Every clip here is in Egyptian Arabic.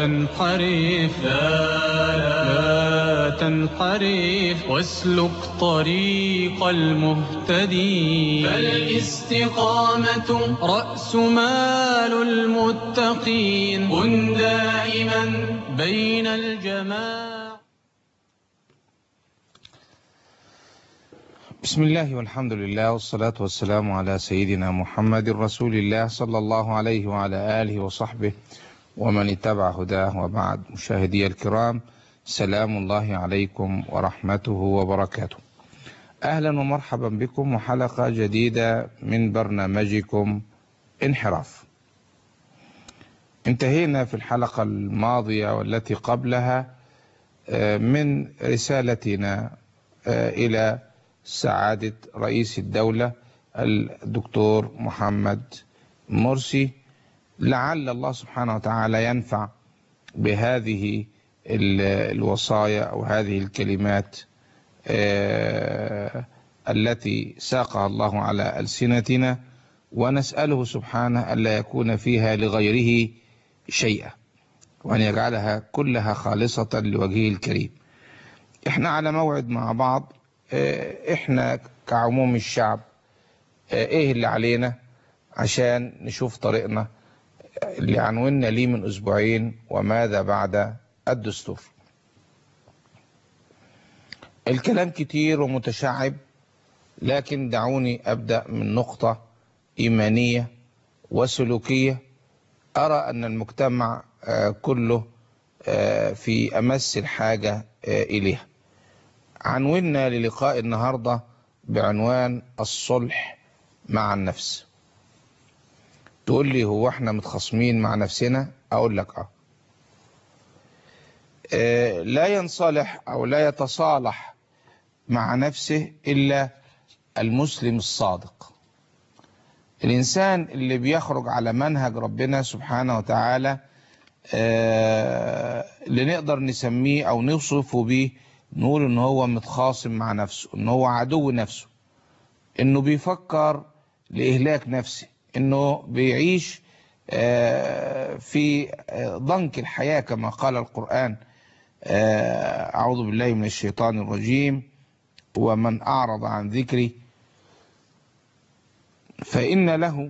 تنحرف لا لا تنحرف واسلك طريق المهتدين فالاستقامة رأس مال المتقين كن دائما بين الجماعة بسم الله والحمد لله والصلاة والسلام على سيدنا محمد رسول الله صلى الله عليه وعلى آله وصحبه ومن اتبع هداه وبعد مشاهدي الكرام سلام الله عليكم ورحمته وبركاته أهلا ومرحبا بكم وحلقة جديدة من برنامجكم انحراف انتهينا في الحلقة الماضية والتي قبلها من رسالتنا إلى سعادة رئيس الدولة الدكتور محمد مرسي لعل الله سبحانه وتعالى ينفع بهذه الوصايا أو هذه الكلمات التي ساقها الله على ألسنتنا ونسأله سبحانه ألا يكون فيها لغيره شيئا وأن يجعلها كلها خالصة لوجهه الكريم احنا على موعد مع بعض احنا كعموم الشعب ايه اللي علينا عشان نشوف طريقنا اللي عنونا ليه من اسبوعين وماذا بعد الدستور الكلام كتير ومتشعب لكن دعوني ابدا من نقطه ايمانيه وسلوكيه ارى ان المجتمع كله في امس الحاجه اليها عنونا للقاء النهاردة بعنوان الصلح مع النفس تقول لي هو احنا متخاصمين مع نفسنا اقول لك اه اه لا ينصلح او لا يتصالح مع نفسه الا المسلم الصادق الانسان اللي بيخرج على منهج ربنا سبحانه وتعالى اه اللي نقدر نسميه او نوصفه بيه نقول ان هو متخاصم مع نفسه ان هو عدو نفسه انه بيفكر لاهلاك نفسه انه بيعيش في ضنك الحياة كما قال القرآن اعوذ بالله من الشيطان الرجيم ومن اعرض عن ذكري فان له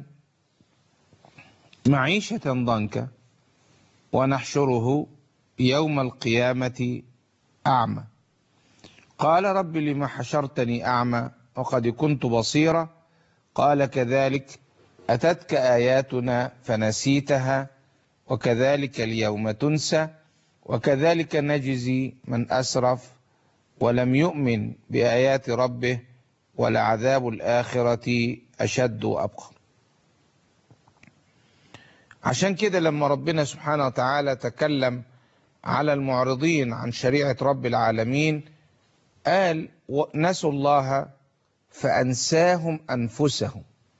معيشة ضنكا ونحشره يوم القيامة اعمى قال رب لما حشرتني أعمى وقد كنت بصيرا قال كذلك أتتك آياتنا فنسيتها وكذلك اليوم تنسى وكذلك نجزي من أسرف ولم يؤمن بآيات ربه ولعذاب الآخرة أشد وأبقى عشان كده لما ربنا سبحانه وتعالى تكلم على المعرضين عن شريعة رب العالمين قال نسوا الله فأنساهم أنفسهم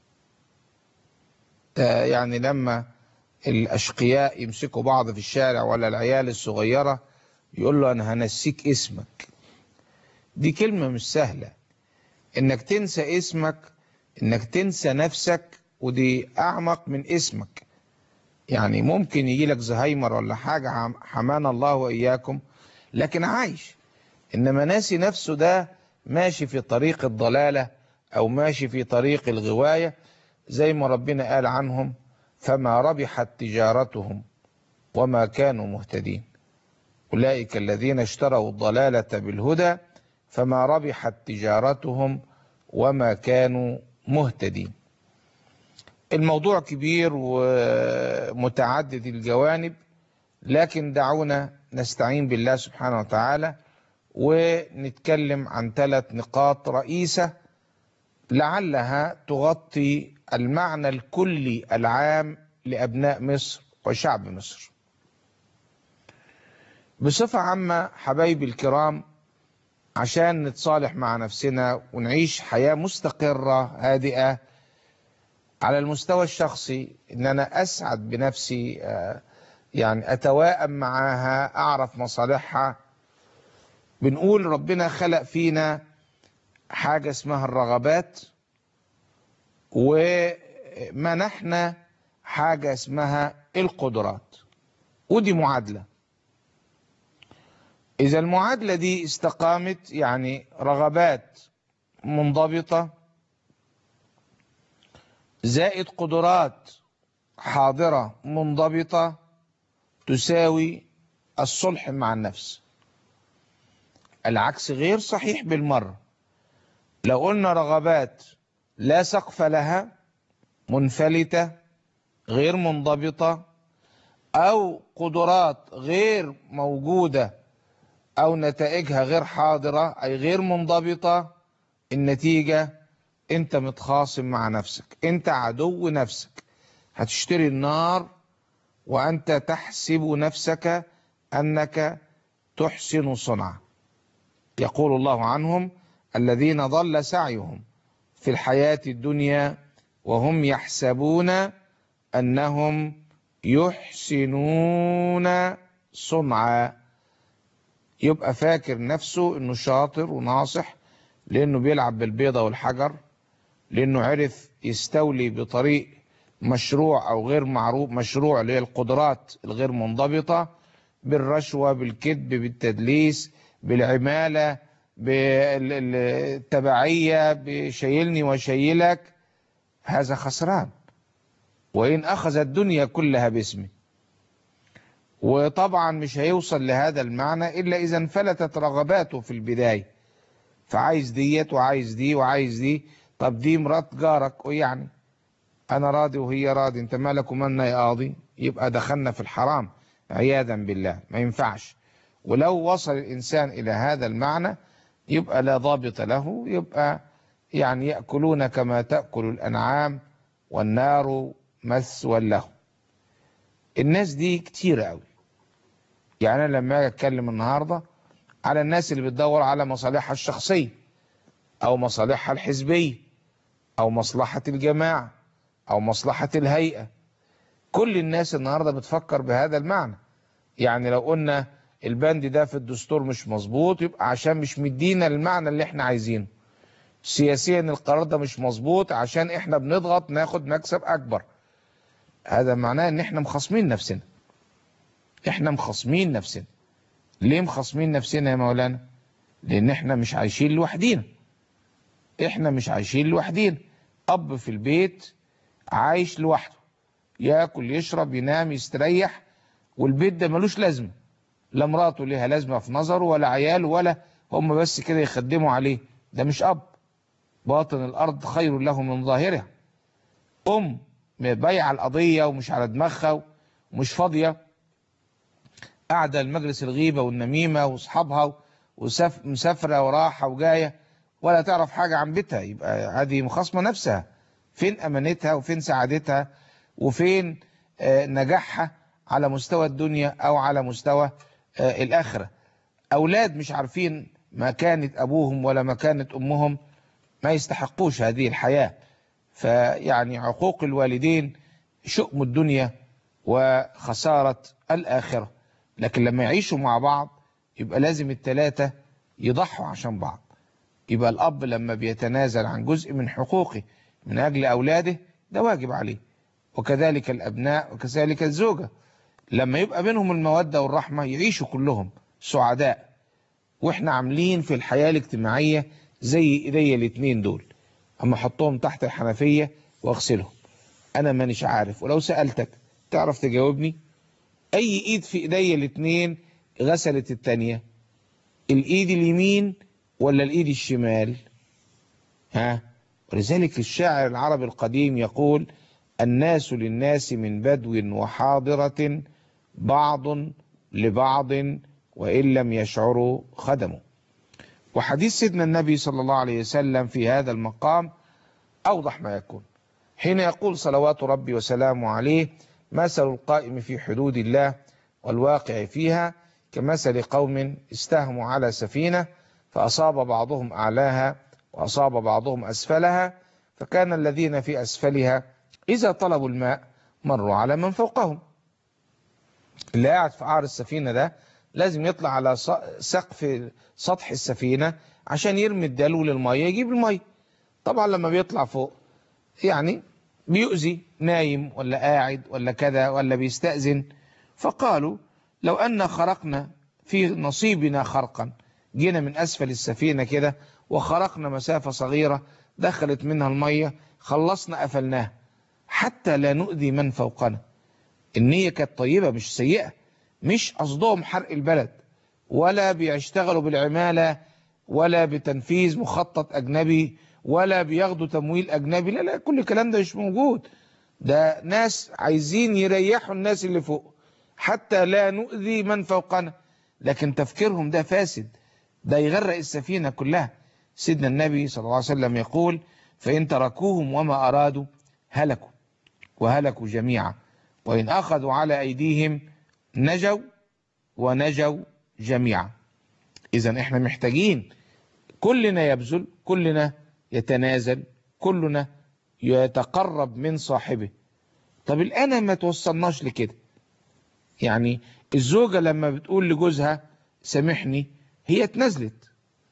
يعني لما الأشقياء يمسكوا بعض في الشارع ولا العيال الصغيرة يقول له أنا هنسيك اسمك دي كلمة مش سهلة إنك تنسى اسمك إنك تنسى نفسك ودي أعمق من اسمك يعني ممكن يجي لك زهايمر ولا حاجة حمانا الله وإياكم لكن عايش إنما ناسي نفسه ده ماشي في طريق الضلالة أو ماشي في طريق الغواية زي ما ربنا قال عنهم فما ربحت تجارتهم وما كانوا مهتدين أولئك الذين اشتروا الضلالة بالهدى فما ربحت تجارتهم وما كانوا مهتدين الموضوع كبير ومتعدد الجوانب لكن دعونا نستعين بالله سبحانه وتعالى ونتكلم عن ثلاث نقاط رئيسة لعلها تغطي المعنى الكلي العام لأبناء مصر وشعب مصر بصفة عامة حبايبي الكرام عشان نتصالح مع نفسنا ونعيش حياة مستقرة هادئة على المستوى الشخصي ان انا اسعد بنفسي يعني اتواءم معاها اعرف مصالحها بنقول ربنا خلق فينا حاجة اسمها الرغبات ومنحنا حاجة اسمها القدرات ودي معادلة إذا المعادلة دي استقامت يعني رغبات منضبطة زائد قدرات حاضرة منضبطة تساوي الصلح مع النفس العكس غير صحيح بالمرة لو قلنا رغبات لا سقف لها منفلتة غير منضبطة أو قدرات غير موجودة أو نتائجها غير حاضرة أي غير منضبطة النتيجة أنت متخاصم مع نفسك أنت عدو نفسك هتشتري النار وأنت تحسب نفسك أنك تحسن صنعا يقول الله عنهم الذين ضل سعيهم في الحياة الدنيا وهم يحسبون أنهم يحسنون صنعا يبقى فاكر نفسه انه شاطر وناصح لانه بيلعب بالبيضة والحجر لانه عرف يستولي بطريق مشروع او غير معروف مشروع اللي هي القدرات الغير منضبطة بالرشوة بالكذب بالتدليس بالعمالة بالتبعية بشيلني وشيلك هذا خسران وإن أخذ الدنيا كلها باسمه وطبعا مش هيوصل لهذا المعنى إلا إذا انفلتت رغباته في البداية فعايز ديت وعايز دي وعايز دي طب دي مرات جارك ويعني أنا راضي وهي راضي أنت مالك ومالنا يا قاضي يبقى دخلنا في الحرام عياذا بالله ما ينفعش ولو وصل الإنسان إلى هذا المعنى يبقى لا ضابط له يبقى يعني يأكلون كما تأكل الأنعام والنار مثوى له الناس دي كتير قوي يعني أنا لما أجي أتكلم النهاردة على الناس اللي بتدور على مصالحها الشخصية أو مصالحها الحزبية أو مصلحة الجماعة أو مصلحة الهيئة كل الناس النهاردة بتفكر بهذا المعنى يعني لو قلنا البند ده في الدستور مش مظبوط يبقى عشان مش مدينا المعنى اللي احنا عايزينه سياسيا القرار ده مش مظبوط عشان احنا بنضغط ناخد مكسب اكبر هذا معناه ان احنا مخصمين نفسنا احنا مخصمين نفسنا ليه مخصمين نفسنا يا مولانا لان احنا مش عايشين لوحدينا احنا مش عايشين لوحدينا اب في البيت عايش لوحده ياكل يشرب ينام يستريح والبيت ده ملوش لازمه لا مراته ليها لازمه في نظره ولا عياله ولا هم بس كده يخدموا عليه ده مش اب باطن الارض خير له من ظاهرها ام بايعه القضيه ومش على دماغها ومش فاضيه قاعده المجلس الغيبه والنميمه واصحابها ومسافره وراحه وجايه ولا تعرف حاجه عن بيتها يبقى هذه مخاصمه نفسها فين امانتها وفين سعادتها وفين نجاحها على مستوى الدنيا او على مستوى الاخره اولاد مش عارفين مكانه ابوهم ولا مكانه امهم ما يستحقوش هذه الحياه فيعني عقوق الوالدين شؤم الدنيا وخساره الاخره لكن لما يعيشوا مع بعض يبقى لازم الثلاثه يضحوا عشان بعض يبقى الاب لما بيتنازل عن جزء من حقوقه من اجل اولاده ده واجب عليه وكذلك الابناء وكذلك الزوجه لما يبقى بينهم المودة والرحمة يعيشوا كلهم سعداء واحنا عاملين في الحياة الاجتماعية زي ايديا الاتنين دول اما احطهم تحت الحنفية واغسلهم انا مانيش عارف ولو سألتك تعرف تجاوبني اي ايد في ايديا الاتنين غسلت التانية الايد اليمين ولا الايد الشمال ها ولذلك الشاعر العربي القديم يقول الناس للناس من بدو وحاضرة بعض لبعض وإن لم يشعروا خدموا وحديث سيدنا النبي صلى الله عليه وسلم في هذا المقام أوضح ما يكون حين يقول صلوات ربي وسلامه عليه مثل القائم في حدود الله والواقع فيها كمثل قوم استهموا على سفينة فأصاب بعضهم أعلاها وأصاب بعضهم أسفلها فكان الذين في أسفلها إذا طلبوا الماء مروا على من فوقهم اللي قاعد في عار السفينة ده لازم يطلع على سقف سطح السفينة عشان يرمي الدلو للمية يجيب المية طبعا لما بيطلع فوق يعني بيؤذي نايم ولا قاعد ولا كذا ولا بيستأذن فقالوا لو أن خرقنا في نصيبنا خرقا جينا من أسفل السفينة كده وخرقنا مسافة صغيرة دخلت منها المية خلصنا قفلناها حتى لا نؤذي من فوقنا النية كانت طيبة مش سيئة مش قصدهم حرق البلد ولا بيشتغلوا بالعمالة ولا بتنفيذ مخطط أجنبي ولا بياخدوا تمويل أجنبي لا لا كل الكلام ده مش موجود ده ناس عايزين يريحوا الناس اللي فوق حتى لا نؤذي من فوقنا لكن تفكيرهم ده فاسد ده يغرق السفينة كلها سيدنا النبي صلى الله عليه وسلم يقول فإن تركوهم وما أرادوا هلكوا وهلكوا جميعا وإن أخذوا على أيديهم نجوا ونجوا جميعا إذا إحنا محتاجين كلنا يبذل كلنا يتنازل كلنا يتقرب من صاحبه طب الآن ما توصلناش لكده يعني الزوجة لما بتقول لجوزها سامحني هي تنزلت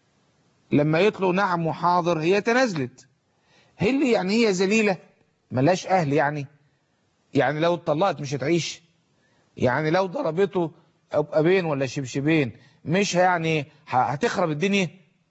لما يطلوا نعم وحاضر هي تنازلت هي اللي يعني هي ذليلة ملاش أهل يعني يعني لو اتطلقت مش هتعيش يعني لو ضربته أبين ولا شبشبين مش يعني هتخرب الدنيا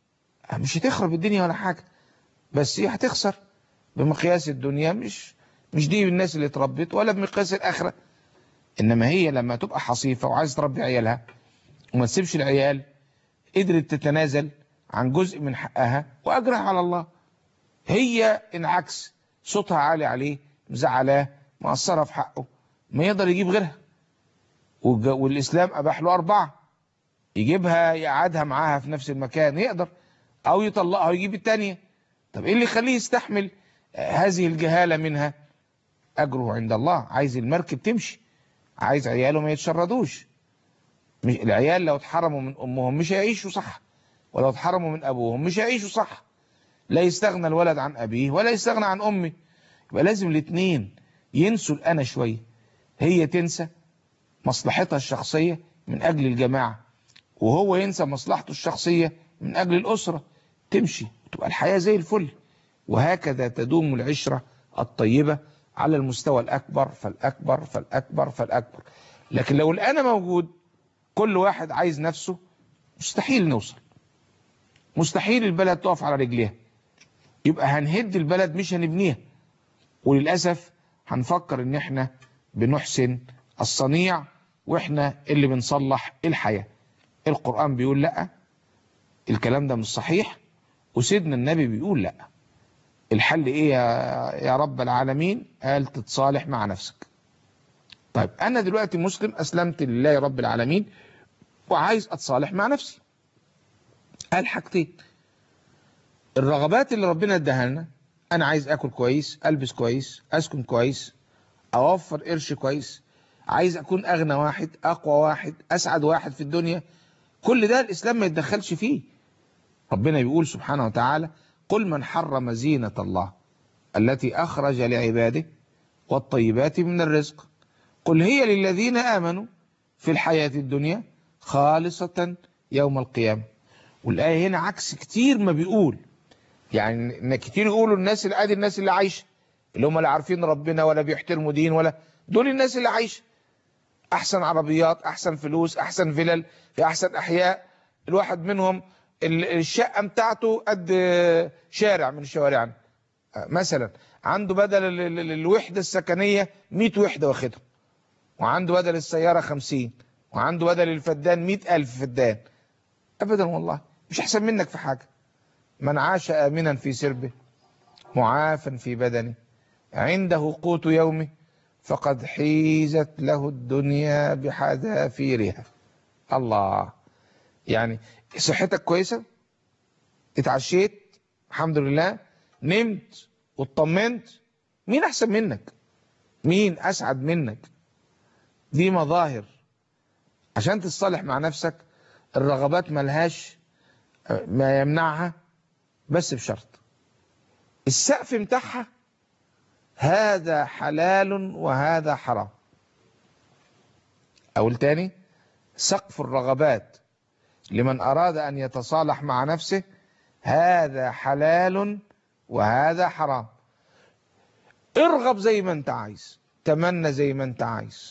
مش هتخرب الدنيا ولا حاجة بس هي هتخسر بمقياس الدنيا مش مش دي الناس اللي اتربت ولا بمقياس الآخرة إنما هي لما تبقى حصيفة وعايز تربي عيالها وما تسيبش العيال قدرت تتنازل عن جزء من حقها وأجرها على الله هي انعكس صوتها عالي عليه مزعلاه مقصرة في حقه ما يقدر يجيب غيرها والإسلام أباح له أربعة يجيبها يقعدها معاها في نفس المكان يقدر أو يطلقها ويجيب التانية طب إيه اللي يخليه يستحمل هذه الجهالة منها أجره عند الله عايز المركب تمشي عايز عياله ما يتشردوش مش العيال لو اتحرموا من أمهم مش هيعيشوا صح ولو اتحرموا من أبوهم مش هيعيشوا صح لا يستغنى الولد عن أبيه ولا يستغنى عن أمه يبقى لازم الاثنين ينسوا الأنا شوية هي تنسى مصلحتها الشخصية من أجل الجماعة وهو ينسى مصلحته الشخصية من أجل الأسرة تمشي تبقى الحياة زي الفل وهكذا تدوم العشرة الطيبة على المستوى الأكبر فالأكبر فالأكبر فالأكبر لكن لو الأنا موجود كل واحد عايز نفسه مستحيل نوصل مستحيل البلد تقف على رجليها يبقى هنهد البلد مش هنبنيها وللأسف هنفكر ان احنا بنحسن الصنيع واحنا اللي بنصلح الحياة القرآن بيقول لا الكلام ده مش صحيح وسيدنا النبي بيقول لا الحل ايه يا, يا رب العالمين قال تتصالح مع نفسك طيب انا دلوقتي مسلم اسلمت لله رب العالمين وعايز اتصالح مع نفسي قال حاجتين الرغبات اللي ربنا اداها لنا انا عايز اكل كويس البس كويس اسكن كويس اوفر قرش كويس عايز اكون اغنى واحد اقوى واحد اسعد واحد في الدنيا كل ده الاسلام ما يتدخلش فيه ربنا بيقول سبحانه وتعالى قل من حرم زينة الله التي اخرج لعباده والطيبات من الرزق قل هي للذين امنوا في الحياة الدنيا خالصة يوم القيامة والآية هنا عكس كتير ما بيقول يعني ان كتير يقولوا الناس اللي ادي الناس اللي عايشه اللي هم لا عارفين ربنا ولا بيحترموا دين ولا دول الناس اللي عايشه احسن عربيات احسن فلوس احسن فلل في احسن احياء الواحد منهم الشقه بتاعته قد شارع من شوارعنا مثلا عنده بدل الوحده السكنيه 100 وحده واخدهم وعنده بدل السياره 50 وعنده بدل الفدان 100000 فدان ابدا والله مش احسن منك في حاجه من عاش آمنا في سربه معافا في بدنه عنده قوت يومه فقد حيزت له الدنيا بحذافيرها الله يعني صحتك كويسة اتعشيت الحمد لله نمت واطمنت مين أحسن منك مين أسعد منك دي مظاهر عشان تتصالح مع نفسك الرغبات ملهاش ما يمنعها بس بشرط السقف بتاعها هذا حلال وهذا حرام أقول تاني سقف الرغبات لمن أراد أن يتصالح مع نفسه هذا حلال وهذا حرام ارغب زي ما انت عايز تمنى زي ما انت عايز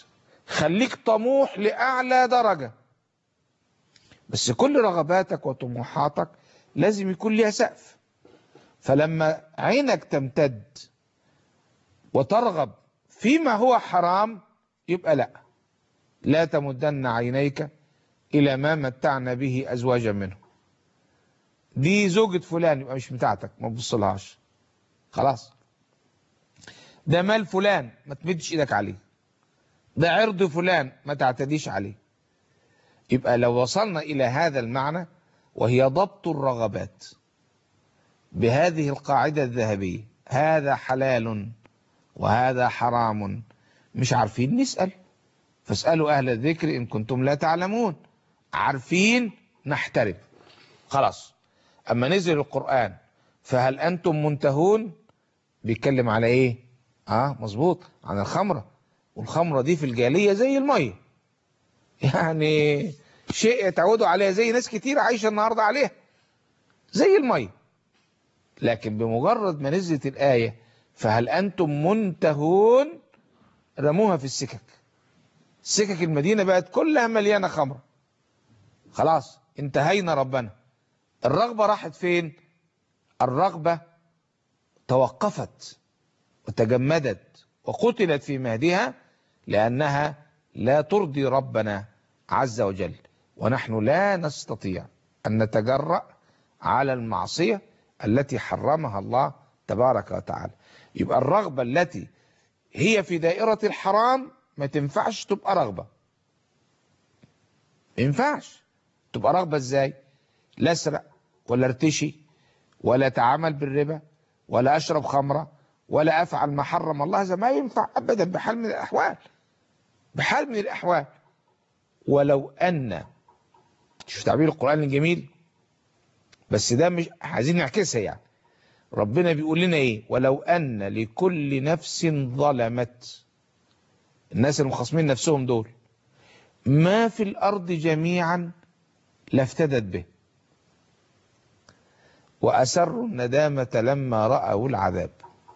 خليك طموح لأعلى درجة بس كل رغباتك وطموحاتك لازم يكون ليها سقف فلما عينك تمتد وترغب فيما هو حرام يبقى لا لا تمدن عينيك إلى ما متعنا به أزواجا منه دي زوجة فلان يبقى مش بتاعتك ما تبصلهاش خلاص ده مال فلان ما تمدش ايدك عليه ده عرض فلان ما تعتديش عليه يبقى لو وصلنا إلى هذا المعنى وهي ضبط الرغبات بهذه القاعدة الذهبية هذا حلال وهذا حرام مش عارفين نسأل فاسألوا أهل الذكر إن كنتم لا تعلمون عارفين نحترم خلاص أما نزل القرآن فهل أنتم منتهون بيتكلم على إيه آه مظبوط عن الخمرة والخمرة دي في الجالية زي المية يعني شيء يتعودوا عليها زي ناس كتير عايشة النهاردة عليها زي المية لكن بمجرد ما نزلت الآية فهل أنتم منتهون رموها في السكك سكك المدينة بقت كلها مليانة خمرة خلاص انتهينا ربنا الرغبة راحت فين الرغبة توقفت وتجمدت وقتلت في مهدها لأنها لا ترضي ربنا عز وجل ونحن لا نستطيع أن نتجرأ على المعصية التي حرمها الله تبارك وتعالى يبقى الرغبة التي هي في دائرة الحرام ما تنفعش تبقى رغبة ما ينفعش تبقى رغبة ازاي لا اسرق ولا ارتشي ولا اتعامل بالربا ولا اشرب خمرة ولا افعل ما حرم الله هذا ما ينفع ابدا بحال من الاحوال بحال من الاحوال ولو ان شوف تعبير القرآن الجميل بس ده مش عايزين نعكسها يعني ربنا بيقول لنا ايه ولو ان لكل نفس ظلمت الناس المخاصمين نفسهم دول ما في الارض جميعا لافتدت به واسروا الندامة لما رأوا العذاب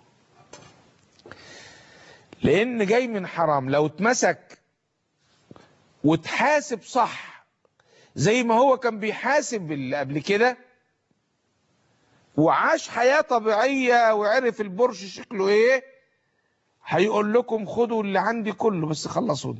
لان جاي من حرام لو اتمسك وتحاسب صح زي ما هو كان بيحاسب اللي قبل كده وعاش حياة طبيعية وعرف البرش شكله ايه هيقول لكم خدوا اللي عندي كله بس خلصوني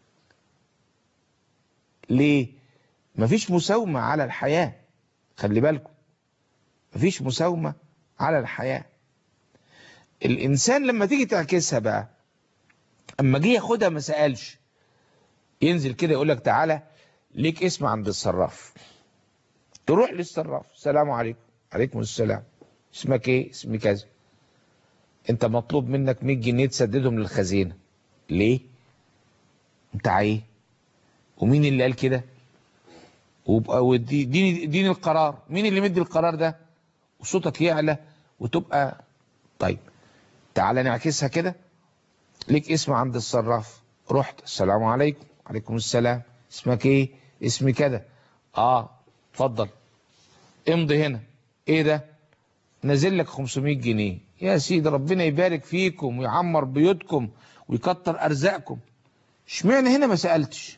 ليه مفيش مساومة على الحياة خلي بالكم مفيش مساومة على الحياة الإنسان لما تيجي تعكسها بقى أما جه ياخدها ما سألش ينزل كده يقول لك تعالى ليك اسم عند الصراف تروح للصراف السلام عليكم عليكم السلام اسمك ايه اسمي كذا انت مطلوب منك 100 جنيه تسددهم للخزينه ليه انت ايه ومين اللي قال كده وبقى ودي ديني ديني القرار مين اللي مدي القرار ده وصوتك يعلى وتبقى طيب تعالى نعكسها كده ليك اسم عند الصراف رحت السلام عليكم عليكم السلام اسمك ايه اسمي كده اه اتفضل امضي هنا ايه ده نازل لك 500 جنيه يا سيدي ربنا يبارك فيكم ويعمر بيوتكم ويكتر ارزاقكم اشمعنى هنا ما سالتش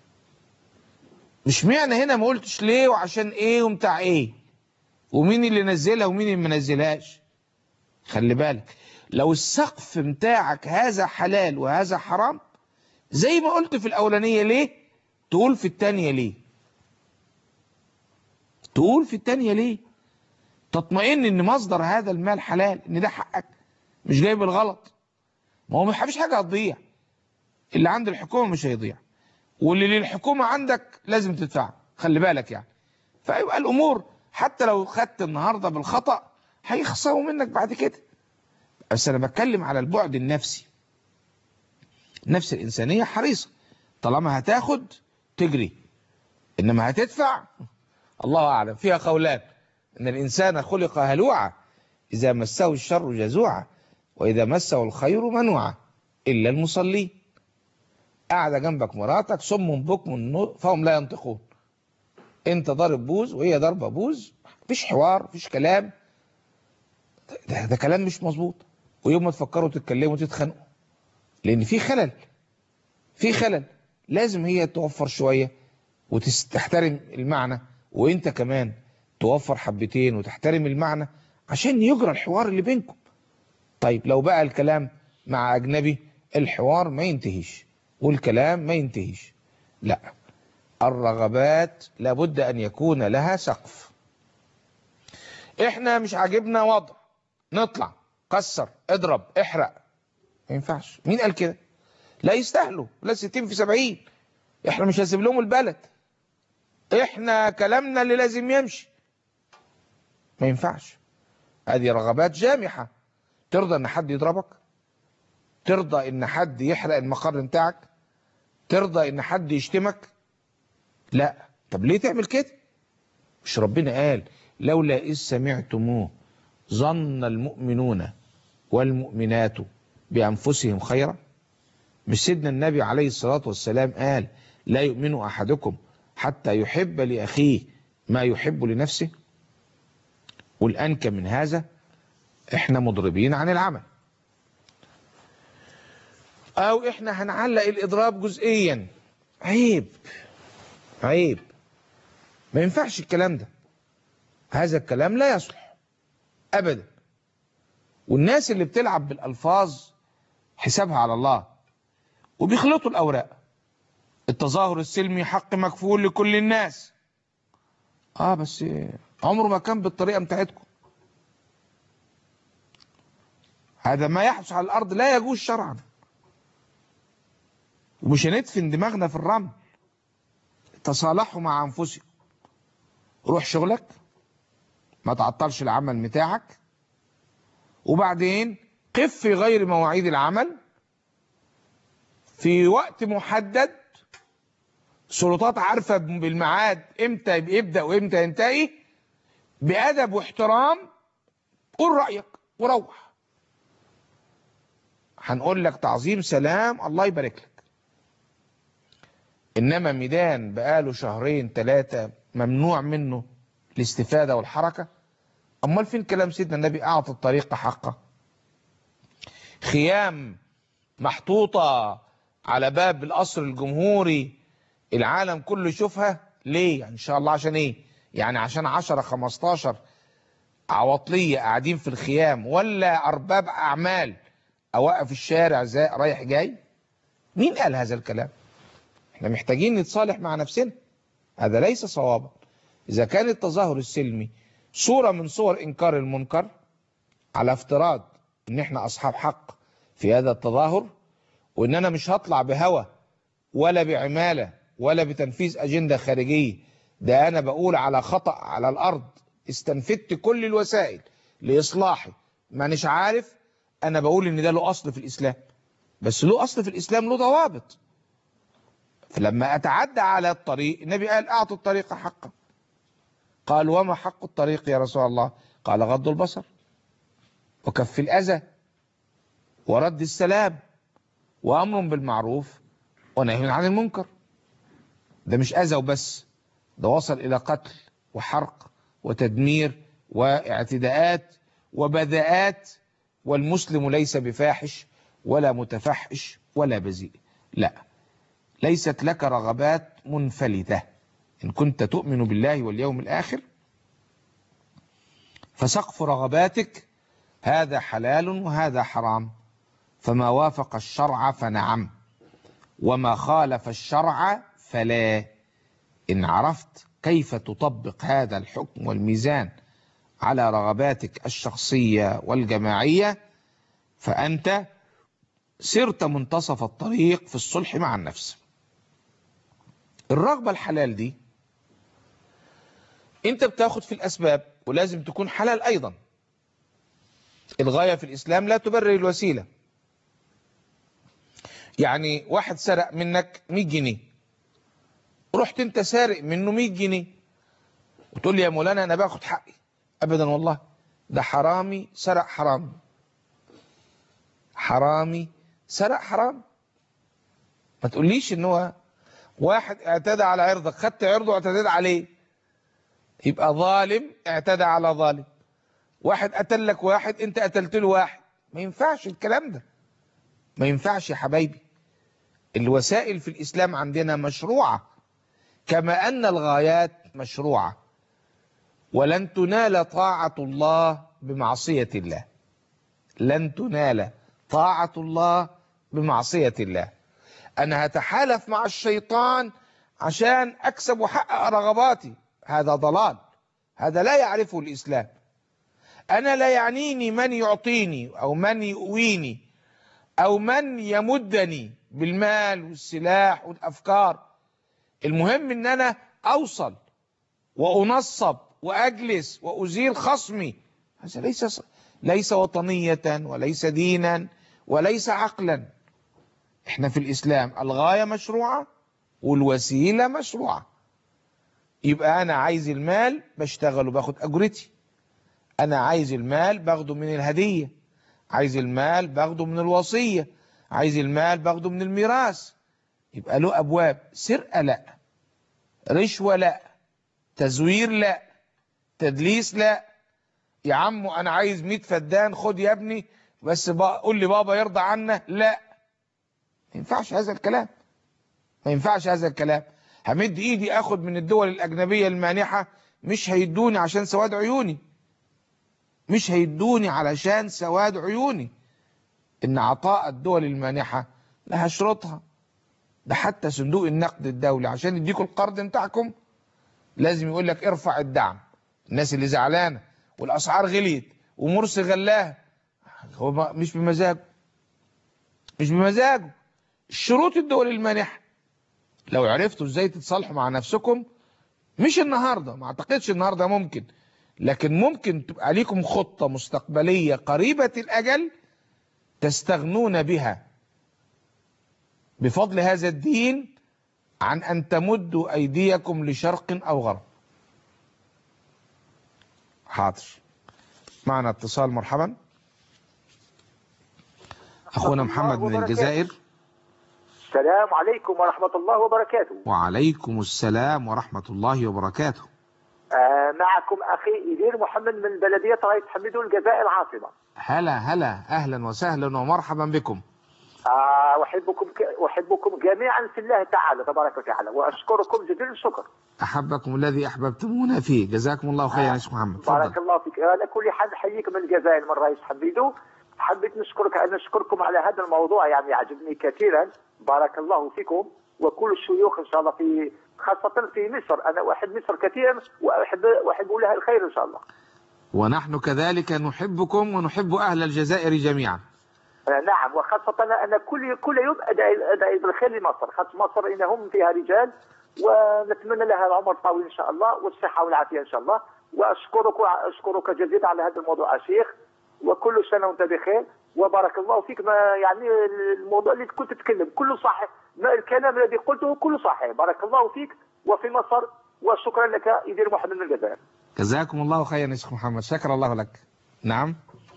مش معنى هنا ما قلتش ليه وعشان ايه ومتاع ايه ومين اللي نزلها ومين اللي ما نزلهاش خلي بالك لو السقف بتاعك هذا حلال وهذا حرام زي ما قلت في الاولانيه ليه تقول في الثانيه ليه تقول في الثانيه ليه تطمئن ان مصدر هذا المال حلال ان ده حقك مش جاي بالغلط ما هو مفيش حاجه هتضيع اللي عند الحكومه مش هيضيع واللي للحكومه عندك لازم تدفعه خلي بالك يعني فيبقى الامور حتى لو خدت النهارده بالخطا هيخسروا منك بعد كده بس انا بتكلم على البعد النفسي النفس الانسانيه حريصه طالما هتاخد تجري انما هتدفع الله اعلم فيها قولان ان الانسان خلق هلوعا اذا مسه الشر جزوعا واذا مسه الخير منوعا الا المصلين قاعده جنبك مراتك صم بكم فهم لا ينطقون انت ضارب بوز وهي ضاربه بوز مفيش حوار مفيش كلام ده, ده كلام مش مظبوط ويوم ما تفكروا تتكلموا تتخانقوا لان في خلل في خلل لازم هي توفر شوية وتحترم المعنى وانت كمان توفر حبتين وتحترم المعنى عشان يجرى الحوار اللي بينكم طيب لو بقى الكلام مع أجنبي الحوار ما ينتهيش والكلام ما ينتهيش لا الرغبات لابد أن يكون لها سقف احنا مش عاجبنا وضع نطلع كسر اضرب احرق ما ينفعش مين قال كده لا يستاهلوا لا 60 في 70 احنا مش هنسيب لهم البلد احنا كلامنا اللي لازم يمشي ما ينفعش هذه رغبات جامحة ترضى ان حد يضربك ترضى ان حد يحرق المقر بتاعك ترضى ان حد يشتمك لا طب ليه تعمل كده مش ربنا قال لولا إذ سمعتموه ظن المؤمنون والمؤمنات بأنفسهم خيرا مش سيدنا النبي عليه الصلاة والسلام قال لا يؤمن أحدكم حتى يحب لأخيه ما يحب لنفسه والأنك من هذا احنا مضربين عن العمل او احنا هنعلق الاضراب جزئيا عيب عيب ما ينفعش الكلام ده هذا الكلام لا يصلح ابدا والناس اللي بتلعب بالالفاظ حسابها على الله وبيخلطوا الاوراق التظاهر السلمي حق مكفول لكل الناس اه بس عمره ما كان بالطريقه بتاعتكم هذا ما يحدث على الارض لا يجوز شرعا ومش هندفن دماغنا في الرمل تصالحوا مع انفسكم روح شغلك ما تعطلش العمل بتاعك وبعدين قف في غير مواعيد العمل في وقت محدد سلطات عارفة بالميعاد امتى يبدأ وامتى ينتهي بأدب واحترام قول رأيك وروح هنقول لك تعظيم سلام الله يبارك لك انما ميدان بقاله شهرين ثلاثة ممنوع منه الاستفادة والحركة امال فين كلام سيدنا النبي اعطى الطريق حقه خيام محطوطة على باب القصر الجمهوري العالم كله يشوفها ليه يعني ان شاء الله عشان ايه يعني عشان 10 15 عواطلية قاعدين في الخيام ولا ارباب اعمال اوقف الشارع زي رايح جاي مين قال هذا الكلام احنا محتاجين نتصالح مع نفسنا هذا ليس صوابا اذا كان التظاهر السلمي صورة من صور انكار المنكر على افتراض ان احنا اصحاب حق في هذا التظاهر وان انا مش هطلع بهوى ولا بعمالة ولا بتنفيذ اجندة خارجية ده انا بقول على خطأ على الارض استنفدت كل الوسائل لاصلاحي مانيش عارف انا بقول ان ده له اصل في الاسلام بس له اصل في الاسلام له ضوابط فلما اتعدى على الطريق النبي قال اعطوا الطريق حقه قال وما حق الطريق يا رسول الله قال غض البصر وكف الاذى ورد السلام وامر بالمعروف ونهي عن المنكر ده مش اذى وبس ده وصل الى قتل وحرق وتدمير واعتداءات وبذاءات والمسلم ليس بفاحش ولا متفحش ولا بذيء لا ليست لك رغبات منفلتة إن كنت تؤمن بالله واليوم الآخر فسقف رغباتك هذا حلال وهذا حرام فما وافق الشرع فنعم وما خالف الشرع فلا إن عرفت كيف تطبق هذا الحكم والميزان على رغباتك الشخصية والجماعية فأنت سرت منتصف الطريق في الصلح مع النفس الرغبة الحلال دي انت بتاخد في الأسباب ولازم تكون حلال أيضا الغاية في الإسلام لا تبرر الوسيلة يعني واحد سرق منك 100 جنيه رحت انت سارق منه 100 جنيه وتقول لي يا مولانا انا باخد حقي ابدا والله ده حرامي سرق حرام حرامي سرق حرام ما تقوليش ان هو واحد اعتدى على عرضك خدت عرضه واعتديت عليه يبقى ظالم اعتدى على ظالم واحد قتل لك واحد انت قتلت له واحد ما ينفعش الكلام ده ما ينفعش يا حبايبي الوسائل في الإسلام عندنا مشروعة كما أن الغايات مشروعة ولن تنال طاعة الله بمعصية الله لن تنال طاعة الله بمعصية الله أنا هتحالف مع الشيطان عشان أكسب وأحقق رغباتي هذا ضلال هذا لا يعرفه الإسلام أنا لا يعنيني من يعطيني أو من يؤويني أو من يمدني بالمال والسلاح والأفكار المهم أن أنا أوصل وأنصب وأجلس وأزيل خصمي هذا ليس ليس وطنية وليس دينا وليس عقلا احنا في الإسلام الغاية مشروعة والوسيلة مشروعة يبقى أنا عايز المال بشتغل وباخد أجرتي أنا عايز المال باخده من الهدية عايز المال باخده من الوصية عايز المال باخده من الميراث يبقى له أبواب سرقة لا رشوة لا تزوير لا تدليس لا يا عم أنا عايز 100 فدان خد يا ابني بس قول لي بابا يرضى عنا لا ما ينفعش هذا الكلام ما ينفعش هذا الكلام همد ايدي اخد من الدول الاجنبيه المانحه مش هيدوني عشان سواد عيوني مش هيدوني علشان سواد عيوني ان عطاء الدول المانحه لها شروطها ده حتى صندوق النقد الدولي عشان يديكوا القرض بتاعكم لازم يقول لك ارفع الدعم الناس اللي زعلانه والاسعار غليت ومرسي غلاها هو مش بمزاجه مش بمزاجه شروط الدول المانحه لو عرفتوا ازاي تتصالحوا مع نفسكم مش النهارده ما اعتقدش النهارده ممكن لكن ممكن تبقى ليكم خطه مستقبليه قريبه الاجل تستغنون بها بفضل هذا الدين عن ان تمدوا ايديكم لشرق او غرب حاضر معنا اتصال مرحبا اخونا محمد من الجزائر السلام عليكم ورحمة الله وبركاته وعليكم السلام ورحمة الله وبركاته آه معكم أخي إدير محمد من بلدية راية حميدون الجزائر العاصمة هلا هلا أهلا وسهلا ومرحبا بكم آه أحبكم ك... أحبكم جميعا في الله تعالى تبارك وتعالى وأشكركم جزيل الشكر أحبكم الذي أحببتمونا فيه جزاكم الله خيرا يا شيخ محمد بارك فضل. الله فيك على كل حال حييك من الجزائر من رئيس حميدو حبيت نشكرك أن نشكركم على هذا الموضوع يعني يعجبني كثيرا بارك الله فيكم وكل الشيوخ ان شاء الله في خاصة في مصر انا احب مصر كثيرا واحب واحب لها الخير ان شاء الله. ونحن كذلك نحبكم ونحب اهل الجزائر جميعا. نعم وخاصة انا كل كل يوم ادعي ادعي بالخير لمصر، خاصة مصر انهم فيها رجال ونتمنى لها العمر طويل ان شاء الله والصحة والعافية ان شاء الله واشكرك اشكرك جزيلا على هذا الموضوع يا شيخ وكل سنة وانت بخير وبارك الله فيك ما يعني الموضوع اللي كنت تتكلم كله صحيح ما الكلام الذي قلته كله صحيح بارك الله فيك وفي مصر وشكرا لك يدير محمد من الجزائر جزاكم الله خيرا يا شيخ محمد شكر الله لك نعم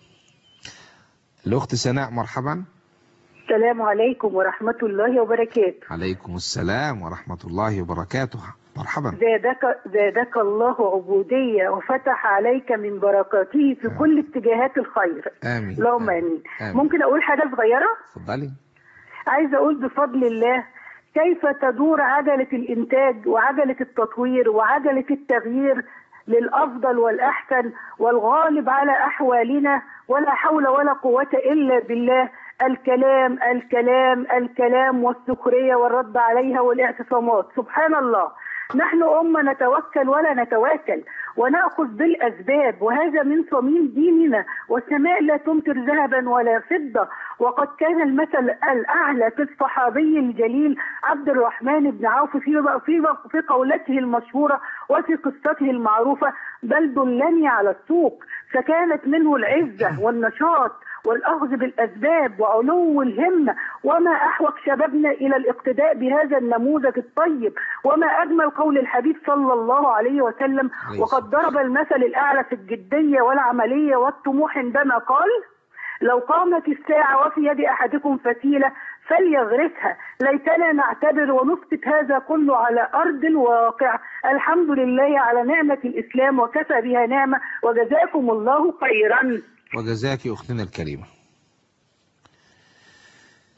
الأخت سناء مرحبا السلام عليكم ورحمة الله وبركاته عليكم السلام ورحمة الله وبركاته مرحبا زادك, زادك الله عبودية وفتح عليك من بركاته في آه. كل اتجاهات الخير آمين اللهم آمين. آمين آمين. ممكن أقول حاجة صغيرة اتفضلي عايزة أقول بفضل الله كيف تدور عجلة الإنتاج وعجلة التطوير وعجلة التغيير للأفضل والأحسن والغالب على أحوالنا ولا حول ولا قوة إلا بالله الكلام الكلام الكلام والسخرية والرد عليها والاعتصامات سبحان الله نحن أمة نتوكل ولا نتواكل ونأخذ بالأسباب وهذا من صميم ديننا والسماء لا تمطر ذهبا ولا فضة وقد كان المثل الأعلى في الصحابي الجليل عبد الرحمن بن عوف في في في قولته المشهورة وفي قصته المعروفة بل دلني على السوق فكانت منه العزة والنشاط والأخذ بالأسباب وعلو الهمة وما أحوج شبابنا إلى الاقتداء بهذا النموذج الطيب وما أجمل قول الحبيب صلى الله عليه وسلم عليه وقد ضرب المثل الأعلى في الجدية والعملية والطموح عندما قال لو قامت الساعة وفي يد أحدكم فتيلة فليغرسها ليتنا نعتبر ونثبت هذا كله على أرض الواقع الحمد لله على نعمة الإسلام وكفى بها نعمة وجزاكم الله خيرا وجزاك أختنا الكريمة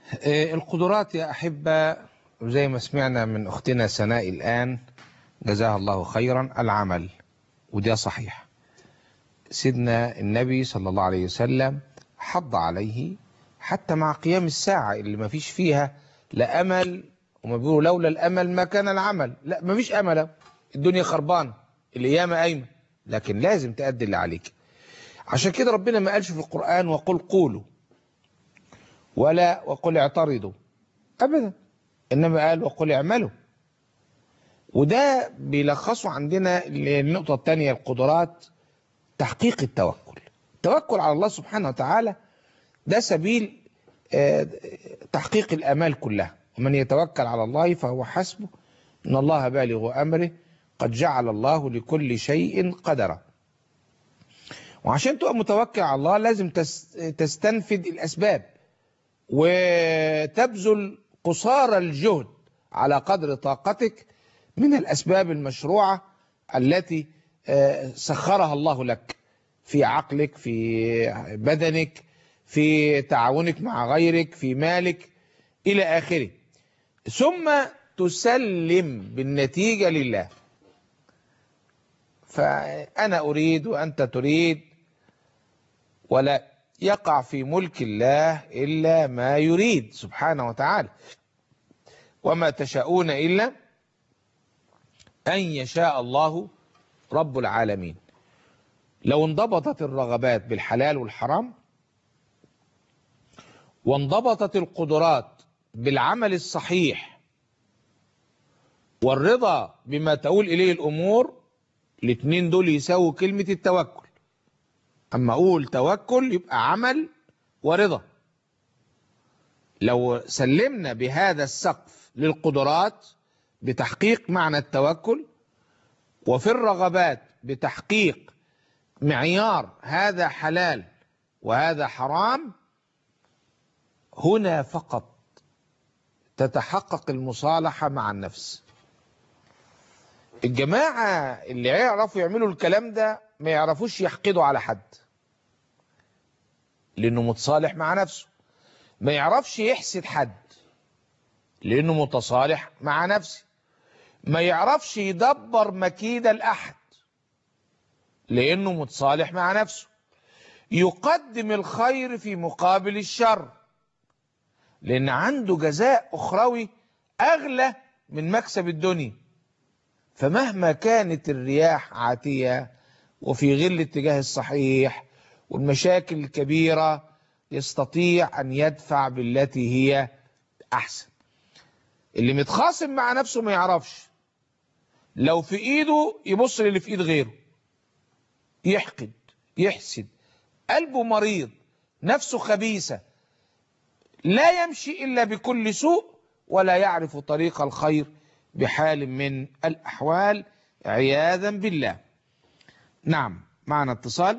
آه، القدرات يا أحبة زي ما سمعنا من أختنا سناء الآن جزاها الله خيرا العمل وده صحيح سيدنا النبي صلى الله عليه وسلم حض عليه حتى مع قيام الساعة اللي ما فيش فيها لا أمل وما بيقولوا لولا الأمل ما كان العمل لا ما فيش أمل الدنيا خربانة القيامة قايمة لكن لازم تأدي اللي عليك عشان كده ربنا ما قالش في القرآن وقل قولوا ولا وقل اعترضوا أبدا إنما قال وقل اعملوا وده بيلخصوا عندنا النقطة الثانية القدرات تحقيق التوكل التوكل على الله سبحانه وتعالى ده سبيل آه، تحقيق الآمال كلها ومن يتوكل على الله فهو حسبه إن الله بالغ أمره قد جعل الله لكل شيء قدرا وعشان تبقى متوكل على الله لازم تس- تستنفد الأسباب وتبذل قصارى الجهد على قدر طاقتك من الأسباب المشروعة التي آه، سخرها الله لك في عقلك في بدنك في تعاونك مع غيرك في مالك إلى آخره ثم تسلم بالنتيجة لله فأنا أريد وأنت تريد ولا يقع في ملك الله إلا ما يريد سبحانه وتعالى وما تشاءون إلا أن يشاء الله رب العالمين لو انضبطت الرغبات بالحلال والحرام وانضبطت القدرات بالعمل الصحيح والرضا بما تقول إليه الأمور الاثنين دول يساووا كلمة التوكل أما أقول توكل يبقى عمل ورضا لو سلمنا بهذا السقف للقدرات بتحقيق معنى التوكل وفي الرغبات بتحقيق معيار هذا حلال وهذا حرام هنا فقط تتحقق المصالحة مع النفس الجماعة اللي يعرفوا يعملوا الكلام ده ما يعرفوش يحقدوا على حد لأنه متصالح مع نفسه ما يعرفش يحسد حد لأنه متصالح مع نفسه ما يعرفش يدبر مكيد الأحد لأنه متصالح مع نفسه يقدم الخير في مقابل الشر لأن عنده جزاء أخروي أغلى من مكسب الدنيا فمهما كانت الرياح عاتية وفي غير الاتجاه الصحيح والمشاكل الكبيرة يستطيع أن يدفع بالتي هي أحسن اللي متخاصم مع نفسه ما يعرفش لو في إيده يبص للي في إيد غيره يحقد يحسد قلبه مريض نفسه خبيثة لا يمشي إلا بكل سوء ولا يعرف طريق الخير بحال من الأحوال عياذا بالله نعم معنا اتصال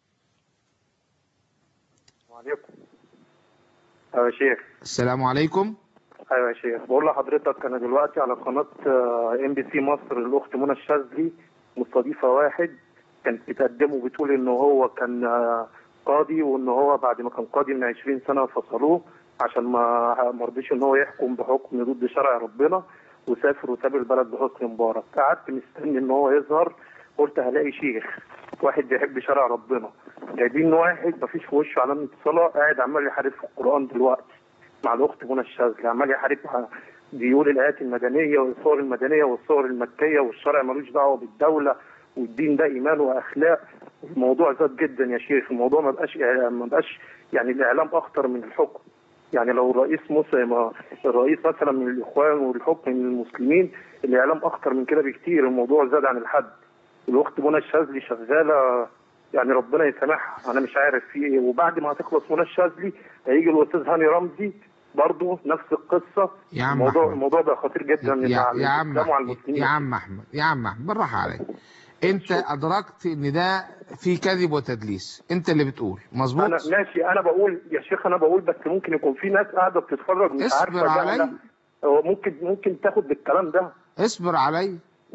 وعليكم ايوه يا شيخ السلام عليكم ايوه يا شيخ بقول لحضرتك انا دلوقتي على قناه ام بي سي مصر الاخت منى الشاذلي مستضيفه واحد كانت بتقدمه بتقول ان هو كان آه، قاضي وان هو بعد ما كان قاضي من 20 سنه فصلوه عشان ما ما رضيش ان هو يحكم بحكم ضد شرع ربنا وسافر وساب البلد بحسن مبارك قعدت مستني ان هو يظهر قلت هلاقي شيخ واحد بيحب شرع ربنا جايبين واحد مفيش في وشه علامه صلاه قاعد عمال يحارب في القران دلوقتي مع الاخت منى الشاذلي عمال يحارب مع- بيقول الايات المدنيه والصور المدنيه والصور المكيه والشرع ملوش دعوه بالدوله والدين ده ايمان واخلاق الموضوع زاد جدا يا شيخ الموضوع ما بقاش ما بقاش يعني الاعلام اخطر من الحكم يعني لو الرئيس موسى ما الرئيس مثلا من الاخوان والحكم من المسلمين الاعلام اخطر من كده بكتير الموضوع زاد عن الحد الاخت منى الشاذلي شغاله يعني ربنا يسامحها انا مش عارف في ايه وبعد ما هتخلص منى الشاذلي هيجي الاستاذ هاني رمزي برضه نفس القصه يا عم الموضوع أحمد. الموضوع ده خطير جدا يا, مع يا عم الاسلام وعلى المسلمين يا عم احمد يا عم احمد بالراحه عليك انت ادركت ان ده في كذب وتدليس انت اللي بتقول مظبوط انا ماشي انا بقول يا شيخ انا بقول بس ممكن يكون في ناس قاعده بتتفرج مش اصبر عارفه ده علي. ولا- هو ممكن ممكن تاخد بالكلام ده اصبر علي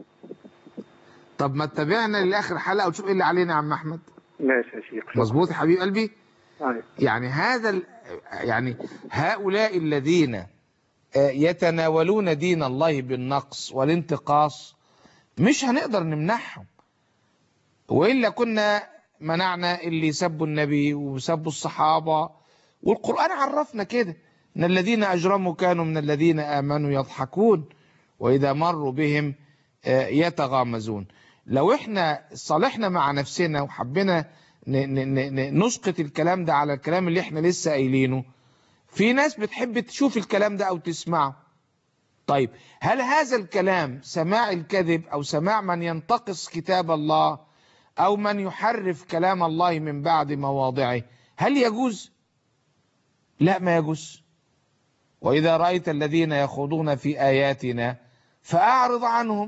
طب ما تتابعنا لاخر حلقه وتشوف ايه اللي علينا يا عم احمد ماشي يا شيخ شكراً. مظبوط يا حبيب قلبي أيوة. يعني هذا ال- يعني هؤلاء الذين آه، يتناولون دين الله بالنقص والانتقاص مش هنقدر نمنعهم وإلا كنا منعنا اللي سبوا النبي وسبوا الصحابة والقرآن عرفنا كده إن الذين أجرموا كانوا من الذين آمنوا يضحكون وإذا مروا بهم آه، يتغامزون لو احنا صالحنا مع نفسنا وحبينا ن- ن- ن- ن- نسقط الكلام ده على الكلام اللي احنا لسه قايلينه في ناس بتحب تشوف الكلام ده او تسمعه طيب هل هذا الكلام سماع الكذب او سماع من ينتقص كتاب الله او من يحرف كلام الله من بعد مواضعه هل يجوز لا ما يجوز واذا رايت الذين يخوضون في اياتنا فاعرض عنهم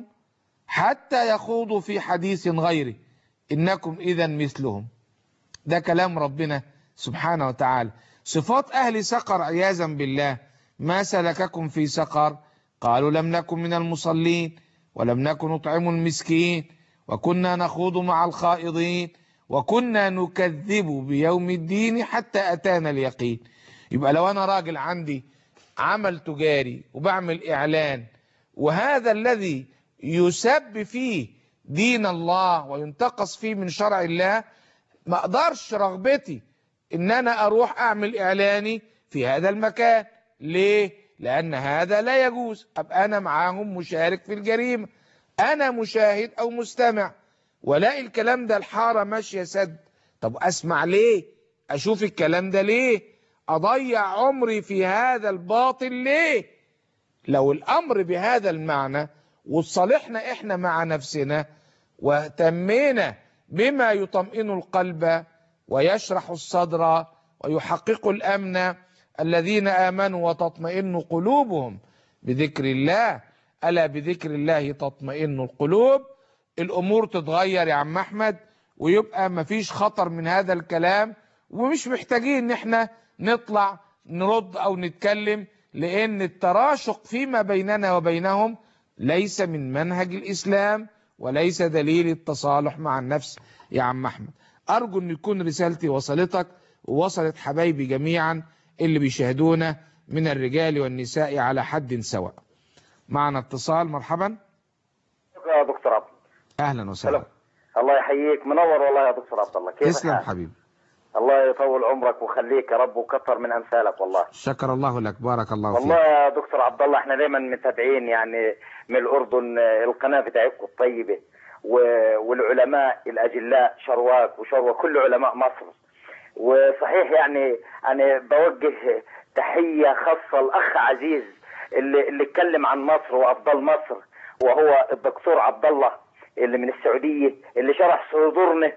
حتى يخوضوا في حديث غيره انكم اذا مثلهم ده كلام ربنا سبحانه وتعالى صفات اهل سقر عياذا بالله ما سلككم في سقر قالوا لم نكن من المصلين ولم نكن نطعم المسكين وكنا نخوض مع الخائضين وكنا نكذب بيوم الدين حتى اتانا اليقين يبقى لو انا راجل عندي عمل تجاري وبعمل اعلان وهذا الذي يسب فيه دين الله وينتقص فيه من شرع الله ما اقدرش رغبتي ان انا اروح اعمل اعلاني في هذا المكان ليه لان هذا لا يجوز ابقى انا معاهم مشارك في الجريمه انا مشاهد او مستمع ولاقي الكلام ده الحاره ماشيه سد طب اسمع ليه اشوف الكلام ده ليه اضيع عمري في هذا الباطل ليه لو الامر بهذا المعنى وصالحنا احنا مع نفسنا واهتمينا بما يطمئن القلب ويشرح الصدر ويحقق الامن الذين امنوا وتطمئن قلوبهم بذكر الله الا بذكر الله تطمئن القلوب الامور تتغير يا عم احمد ويبقى مفيش خطر من هذا الكلام ومش محتاجين ان احنا نطلع نرد او نتكلم لان التراشق فيما بيننا وبينهم ليس من منهج الاسلام وليس دليل التصالح مع النفس يا عم احمد ارجو ان يكون رسالتي وصلتك ووصلت حبايبي جميعا اللي بيشاهدونا من الرجال والنساء على حد سواء معنا اتصال مرحبا يا دكتور عبد اهلا وسهلا الله يحييك منور والله يا دكتور عبد الله كيف تسلم الحال؟ حبيبي الله يطول عمرك ويخليك يا رب وكثر من امثالك والله شكر الله لك بارك الله والله فيك يا دكتور عبد الله احنا دايما متابعين يعني من الاردن آه، القناه بتاعتكم الطيبه و- والعلماء الاجلاء شرواك وشروه كل علماء مصر وصحيح يعني انا بوجه تحيه خاصه الاخ عزيز اللي اللي اتكلم عن مصر وافضل مصر وهو الدكتور عبد الله اللي من السعوديه اللي شرح صدورنا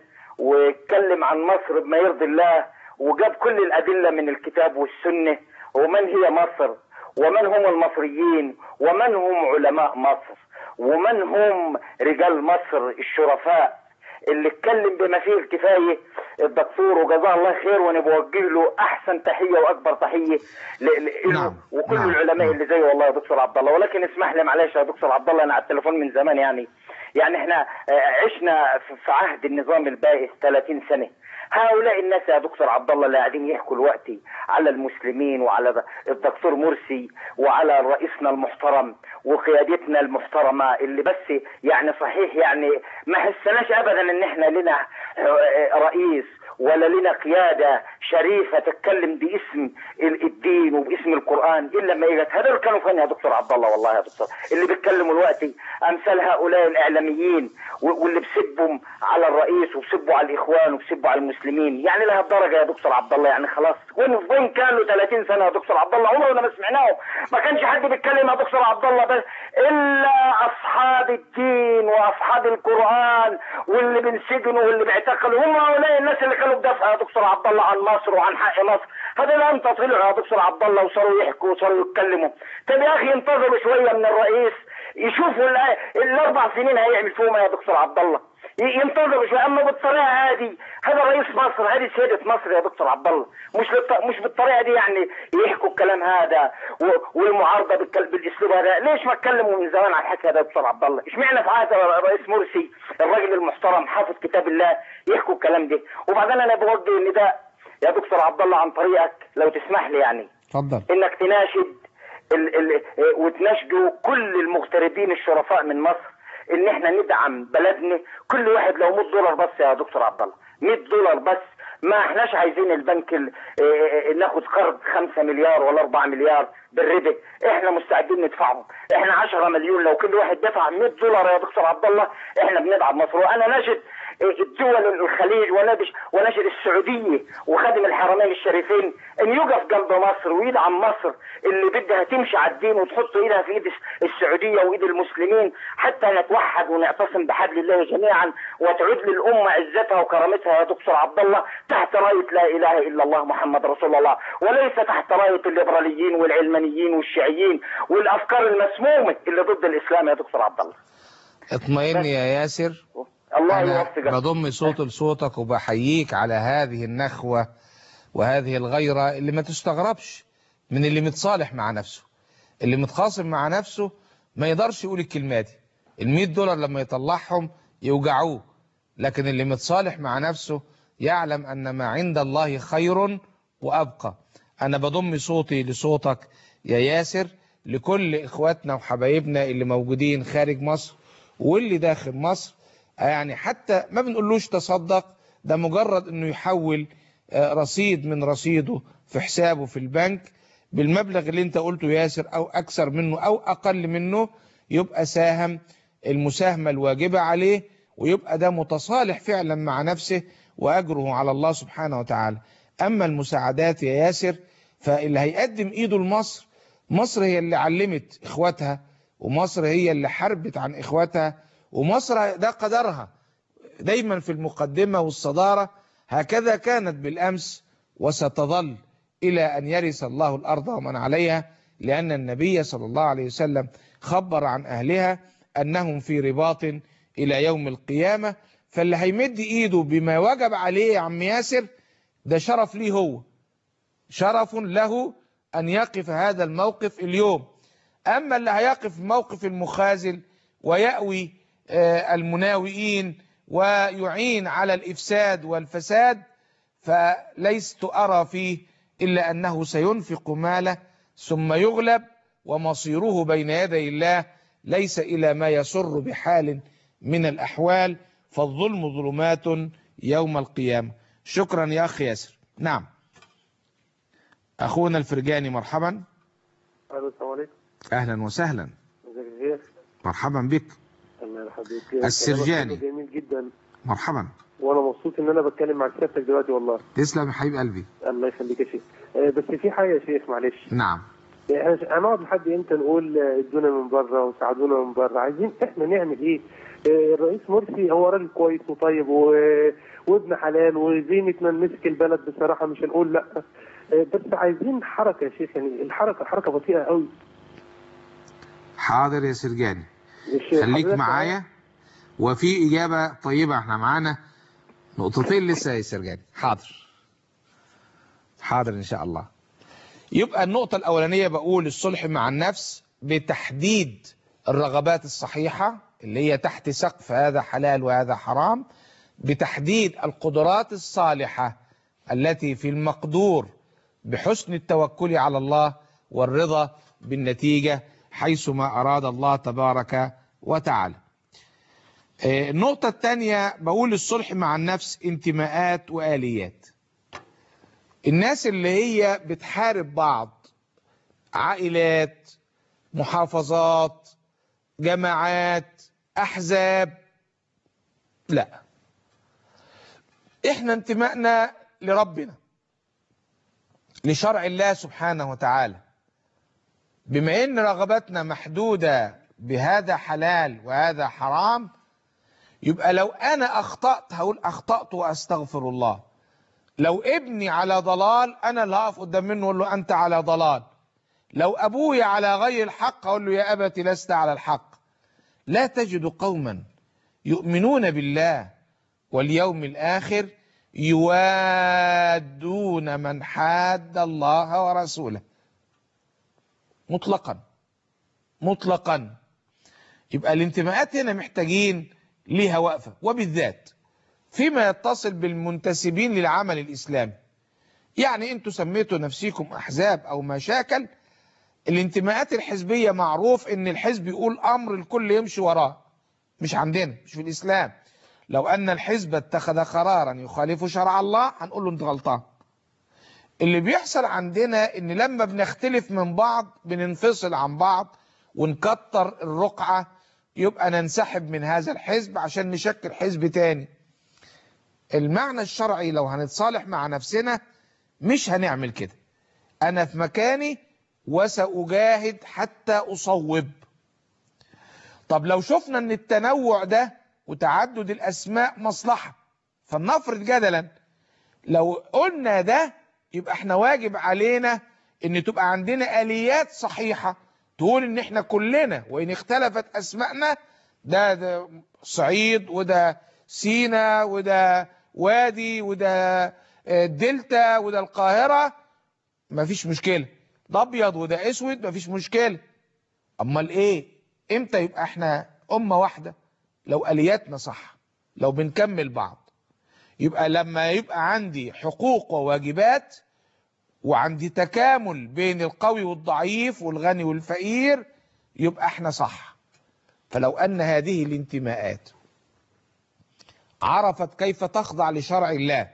واتكلم عن مصر بما يرضي الله وجاب كل الادله من الكتاب والسنه ومن هي مصر ومن هم المصريين ومن هم علماء مصر ومن هم رجال مصر الشرفاء اللي اتكلم بما فيه الكفايه الدكتور وجزاه الله خير وانا بوجه له احسن تحيه واكبر تحيه ل- ل- له نعم، وكل نعم، العلماء نعم. اللي زيه والله يا دكتور عبد الله ولكن اسمح لي معلش يا دكتور عبد الله انا على التليفون من زمان يعني يعني احنا آه، عشنا في في عهد النظام البائس 30 سنه هؤلاء الناس يا دكتور عبد الله اللي قاعدين يحكوا دلوقتي على المسلمين وعلى الدكتور مرسي وعلى رئيسنا المحترم وقيادتنا المحترمه اللي بس يعني صحيح يعني ما حسناش ابدا ان احنا لنا آه، رئيس ولا لنا قيادة شريفة تتكلم باسم ال- الدين وباسم القرآن إلا ما يجت هذول كانوا فين يا دكتور عبد الله والله يا دكتور اللي بيتكلموا دلوقتي أمثال هؤلاء الإعلاميين و- واللي بسبوا على الرئيس وبسبوا على الإخوان وبسبوا على المسلمين يعني لهالدرجة يا دكتور عبد الله يعني خلاص وين وين كانوا 30 سنة يا دكتور عبد الله عمرنا ما سمعناهم ما كانش حد بيتكلم يا دكتور عبد الله بس إلا أصحاب الدين وأصحاب القرآن واللي بينسجنوا واللي بيعتقلوا هم هؤلاء الناس اللي كانوا بدافع يا دكتور عبد الله عن مصر وعن حق مصر هذول امتى طلعوا يا دكتور عبد الله وصاروا يحكوا وصاروا يتكلموا طب يا اخي انتظروا شويه من الرئيس يشوفوا ال- الاربع سنين هيعمل فيهم إيه يا دكتور عبد الله ي- ينتظروا شويه اما بالطريقه هذه هذا رئيس مصر هذه سياده مصر يا دكتور عبد الله مش بالط... مش بالطريقه دي يعني يحكوا الكلام هذا و... والمعارضه بالكل... بالاسلوب هذا ليش ما اتكلموا من زمان على الحكي هذا يا دكتور عبد الله اشمعنى في عهد الرئيس مرسي الراجل المحترم حافظ كتاب الله يحكوا الكلام ده وبعدين انا بوجه نداء يا دكتور عبد الله عن طريقك لو تسمح لي يعني اتفضل انك تناشد ال ال وتناشدوا كل المغتربين الشرفاء من مصر ان احنا ندعم بلدنا كل واحد لو 100 دولار بس يا دكتور عبد الله 100 دولار بس ما احناش عايزين البنك ال- اه- اه- ناخد قرض 5 مليار ولا 4 مليار بالربا احنا مستعدين ندفعهم احنا 10 مليون لو كل واحد دفع 100 دولار يا دكتور عبد الله احنا بندعم مصر وانا ناشد اه، الدول الخليج ونادش وناشد السعوديه وخادم الحرمين الشريفين ان يقف جنب مصر ويدعم مصر اللي بدها تمشي على الدين وتحط ايدها في ايد السعوديه وايد المسلمين حتى نتوحد ونعتصم بحبل الله جميعا وتعود للامه عزتها وكرامتها يا دكتور عبد الله تحت رايه لا اله الا الله محمد رسول الله وليس تحت رايه الليبراليين والعلمانيين والشيعيين والافكار المسمومه اللي ضد الاسلام يا دكتور عبد الله اطمئن يا ياسر الله أنا يوفقك بضم صوت لصوتك وبحييك على هذه النخوة وهذه الغيرة اللي ما تستغربش من اللي متصالح مع نفسه اللي متخاصم مع نفسه ما يقدرش يقول الكلمة دي المية دولار لما يطلعهم يوجعوه لكن اللي متصالح مع نفسه يعلم أن ما عند الله خير وأبقى أنا بضم صوتي لصوتك يا ياسر لكل إخواتنا وحبايبنا اللي موجودين خارج مصر واللي داخل مصر يعني حتى ما بنقولوش تصدق ده مجرد انه يحول آه، رصيد من رصيده في حسابه في البنك بالمبلغ اللي انت قلته ياسر او اكثر منه او اقل منه يبقى ساهم المساهمة الواجبة عليه ويبقى ده متصالح فعلا مع نفسه واجره على الله سبحانه وتعالى اما المساعدات يا ياسر فاللي هيقدم ايده لمصر مصر هي اللي علمت اخواتها ومصر هي اللي حربت عن اخواتها ومصر ده قدرها دايما في المقدمة والصدارة هكذا كانت بالأمس وستظل إلى أن يرث الله الأرض ومن عليها لأن النبي صلى الله عليه وسلم خبر عن أهلها أنهم في رباط إلى يوم القيامة فاللي هيمد إيده بما وجب عليه يا عم ياسر ده شرف ليه هو شرف له أن يقف هذا الموقف اليوم أما اللي هيقف موقف المخازل ويأوي آه، المناوئين ويعين على الإفساد والفساد فليست أرى فيه إلا أنه سينفق ماله ثم يغلب ومصيره بين يدي الله ليس إلى ما يسر بحال من الأحوال فالظلم ظلمات يوم القيامة شكرا يا أخي ياسر نعم أخونا الفرجاني مرحبا الو السلام عليكم أهلا وسهلا ازيك يا شيخ مرحبا بك الله يحفظك السرجاني. كلامك جميل جدا مرحبا وانا مبسوط ان انا بتكلم مع سيادتك دلوقتي والله تسلم يا حبيب قلبي الله يخليك يا شيخ آه، بس في حاجه يا شيخ معلش نعم احنا هنقعد لحد امتى نقول آه، ادونا من بره وساعدونا من بره عايزين احنا نعمل ايه آه، الرئيس مرسي هو راجل كويس وطيب و... وابن حلال وزي ما مسك البلد بصراحه مش هنقول لا آه، بس عايزين حركه يا شيخ يعني الحركه حركه بطيئه قوي حاضر يا سرجاني مش خليك حضرتك معايا وفي إجابة طيبة احنا معانا نقطتين لسه يا سرجاني حاضر حاضر إن شاء الله يبقى النقطة الأولانية بقول الصلح مع النفس بتحديد الرغبات الصحيحة اللي هي تحت سقف هذا حلال وهذا حرام بتحديد القدرات الصالحة التي في المقدور بحسن التوكل على الله والرضا بالنتيجة حيثما أراد الله تبارك وتعالى آه، النقطة الثانية بقول الصلح مع النفس انتماءات وآليات الناس اللي هي بتحارب بعض عائلات محافظات جماعات أحزاب لا احنا انتمائنا لربنا لشرع الله سبحانه وتعالى بما ان رغبتنا محدودة بهذا حلال وهذا حرام يبقى لو انا اخطأت هقول اخطأت واستغفر الله لو ابني على ضلال انا اللي هقف قدام منه واقول له انت على ضلال لو ابويا على غير الحق اقول له يا ابت لست على الحق لا تجد قوما يؤمنون بالله واليوم الاخر يوادون من حاد الله ورسوله مطلقا مطلقا يبقى الانتماءات هنا محتاجين ليها وقفة وبالذات فيما يتصل بالمنتسبين للعمل الإسلامي يعني انتوا سميتوا نفسيكم احزاب او مشاكل الانتماءات الحزبية معروف ان الحزب يقول امر الكل يمشي وراه مش عندنا مش في الاسلام لو ان الحزب اتخذ قرارا يخالف شرع الله هنقول له انت غلطان اللي بيحصل عندنا ان لما بنختلف من بعض بننفصل عن بعض ونكتر الرقعة يبقى ننسحب من هذا الحزب عشان نشكل حزب تاني المعنى الشرعي لو هنتصالح مع نفسنا مش هنعمل كده انا في مكاني وسأجاهد حتى أصوب طب لو شفنا ان التنوع ده وتعدد الأسماء مصلحة فلنفرض جدلا لو قلنا ده يبقى احنا واجب علينا ان تبقى عندنا آليات صحيحة تقول ان احنا كلنا وان اختلفت أسمائنا ده, ده صعيد وده سينا وده وادي وده الدلتا وده القاهرة مفيش مشكلة ده ابيض وده اسود مفيش مشكله امال ايه امتى يبقى احنا امه واحده لو الياتنا صح لو بنكمل بعض يبقى لما يبقى عندي حقوق وواجبات وعندي تكامل بين القوي والضعيف والغني والفقير يبقى احنا صح فلو ان هذه الانتماءات عرفت كيف تخضع لشرع الله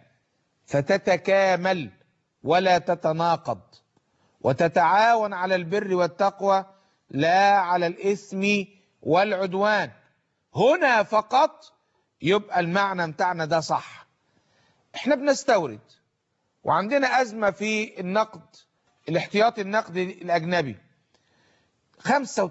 فتتكامل ولا تتناقض وتتعاون على البر والتقوى لا على الإثم والعدوان هنا فقط يبقى المعنى بتاعنا ده صح احنا بنستورد وعندنا أزمة في النقد الاحتياطي النقدي الأجنبي 95%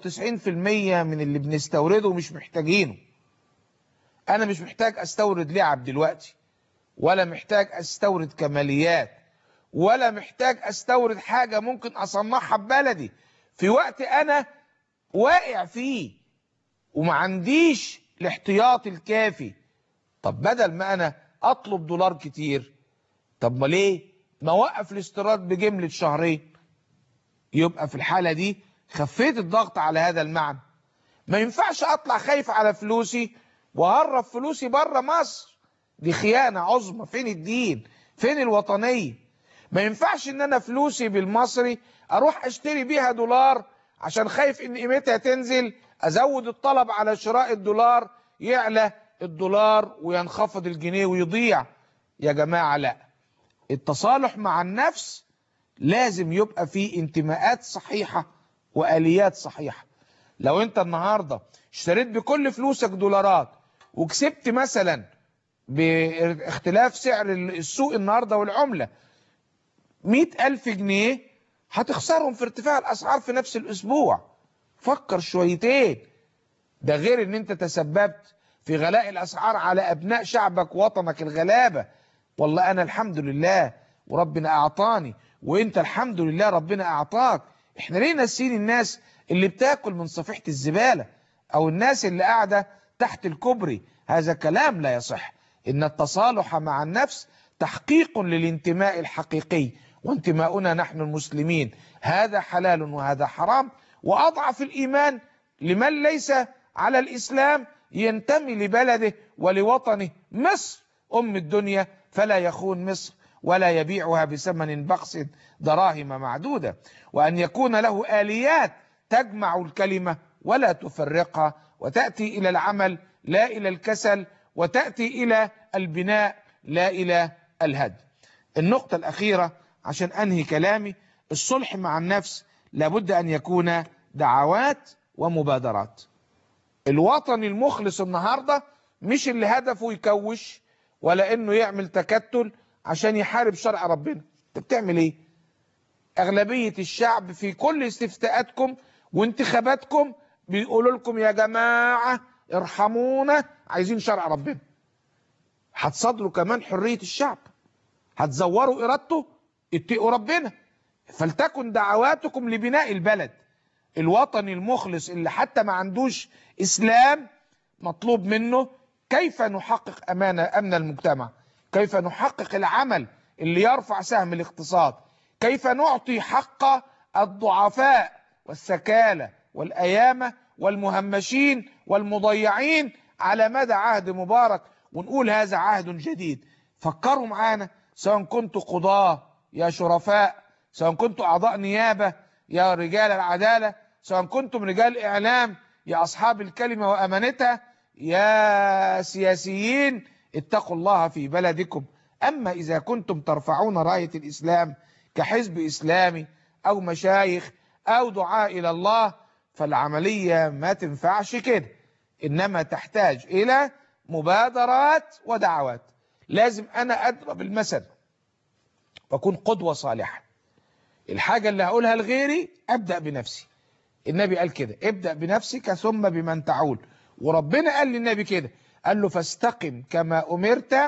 من اللي بنستورده مش محتاجينه أنا مش محتاج أستورد لعب دلوقتي ولا محتاج أستورد كماليات ولا محتاج استورد حاجة ممكن اصنعها ببلدي في وقت انا واقع فيه وما عنديش الاحتياط الكافي طب بدل ما انا اطلب دولار كتير طب ما ليه ما اوقف الاستيراد بجملة شهرين يبقى في الحالة دي خفيت الضغط على هذا المعنى ما ينفعش اطلع خايف على فلوسي وهرب فلوسي بره مصر دي خيانة عظمى فين الدين فين الوطنيه ما ينفعش ان انا فلوسي بالمصري اروح اشتري بيها دولار عشان خايف ان قيمتها تنزل ازود الطلب على شراء الدولار يعلى الدولار وينخفض الجنيه ويضيع يا جماعة لا التصالح مع النفس لازم يبقى فيه انتماءات صحيحة واليات صحيحة لو انت النهاردة اشتريت بكل فلوسك دولارات وكسبت مثلا باختلاف سعر السوق النهاردة والعملة مئة ألف جنيه هتخسرهم في ارتفاع الأسعار في نفس الأسبوع فكر شويتين ده غير ان انت تسببت في غلاء الأسعار على أبناء شعبك وطنك الغلابة والله أنا الحمد لله وربنا أعطاني وانت الحمد لله ربنا أعطاك احنا ليه ناسين الناس اللي بتاكل من صفيحة الزبالة أو الناس اللي قاعدة تحت الكوبري هذا كلام لا يصح إن التصالح مع النفس تحقيق للانتماء الحقيقي وانتماؤنا نحن المسلمين هذا حلال وهذا حرام وأضعف الإيمان لمن ليس على الإسلام ينتمي لبلده ولوطنه مصر أم الدنيا فلا يخون مصر ولا يبيعها بثمن بخس دراهم معدودة وأن يكون له آليات تجمع الكلمة ولا تفرقها وتأتي إلى العمل لا إلى الكسل وتأتي إلى البناء لا إلى الهدم النقطة الأخيرة عشان أنهي كلامي الصلح مع النفس لابد أن يكون دعوات ومبادرات الوطن المخلص النهاردة مش اللي هدفه يكوش ولا انه يعمل تكتل عشان يحارب شرع ربنا انت بتعمل ايه اغلبية الشعب في كل استفتاءاتكم وانتخاباتكم بيقولوا لكم يا جماعة ارحمونا عايزين شرع ربنا هتصدروا كمان حرية الشعب هتزوروا ارادته اتقوا ربنا فلتكن دعواتكم لبناء البلد الوطني المخلص اللي حتى ما عندوش اسلام مطلوب منه كيف نحقق امانه امن المجتمع كيف نحقق العمل اللي يرفع سهم الاقتصاد كيف نعطي حق الضعفاء والسكالة والأيامة والمهمشين والمضيعين على مدى عهد مبارك ونقول هذا عهد جديد فكروا معانا سواء كنتوا قضاة يا شرفاء سواء كنتم أعضاء نيابة يا رجال العدالة سواء كنتم رجال إعلام يا أصحاب الكلمة وأمانتها يا سياسيين اتقوا الله في بلدكم أما إذا كنتم ترفعون راية الإسلام كحزب إسلامي أو مشايخ أو دعاء إلى الله فالعملية ما تنفعش كده إنما تحتاج إلى مبادرات ودعوات لازم أنا أضرب المثل وأكون قدوة صالحة الحاجة اللي هقولها لغيري أبدأ بنفسي النبي قال كده ابدأ بنفسك ثم بمن تعول وربنا قال للنبي كده قال له فاستقم كما أمرت